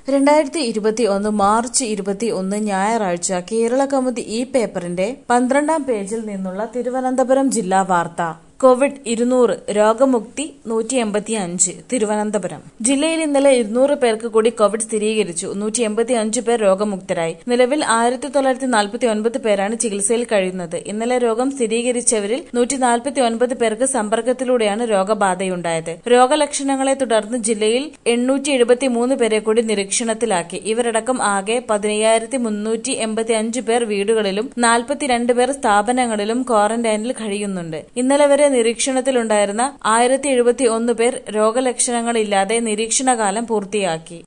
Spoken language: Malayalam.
രണ്ടായിരത്തി ഇരുപത്തി ഒന്ന് മാർച്ച് ഇരുപത്തി ഒന്ന് ഞായറാഴ്ച കേരള കൗമുദി ഈ പേപ്പറിന്റെ പന്ത്രണ്ടാം പേജിൽ നിന്നുള്ള തിരുവനന്തപുരം ജില്ലാ വാർത്ത കോവിഡ് ഇരുന്നൂറ് രോഗമുക്തി നൂറ്റി എൺപത്തി അഞ്ച് തിരുവനന്തപുരം ജില്ലയിൽ ഇന്നലെ ഇരുന്നൂറ് പേർക്ക് കൂടി കോവിഡ് സ്ഥിരീകരിച്ചു നൂറ്റി എൺപത്തി അഞ്ച് പേർ രോഗമുക്തരായി നിലവിൽ ആയിരത്തി തൊള്ളായിരത്തി നാൽപ്പത്തി ഒൻപത് പേരാണ് ചികിത്സയിൽ കഴിയുന്നത് ഇന്നലെ രോഗം സ്ഥിരീകരിച്ചവരിൽ നൂറ്റി നാൽപ്പത്തി ഒൻപത് പേർക്ക് സമ്പർക്കത്തിലൂടെയാണ് രോഗബാധയുണ്ടായത് രോഗലക്ഷണങ്ങളെ തുടർന്ന് ജില്ലയിൽ എണ്ണൂറ്റി എഴുപത്തി മൂന്ന് പേരെ കൂടി നിരീക്ഷണത്തിലാക്കി ഇവരടക്കം ആകെ പതിനയ്യായിരത്തി മുന്നൂറ്റി എൺപത്തി അഞ്ച് പേർ വീടുകളിലും നാൽപ്പത്തിരണ്ട് പേർ സ്ഥാപനങ്ങളിലും ക്വാറന്റൈനിൽ കഴിയുന്നുണ്ട് ഇന്നലെ വരെ നിരീക്ഷണത്തിലുണ്ടായിരുന്ന ആയിരത്തി എഴുപത്തി ഒന്ന് പേർ രോഗലക്ഷണങ്ങളില്ലാതെ നിരീക്ഷണകാലം പൂർത്തിയാക്കി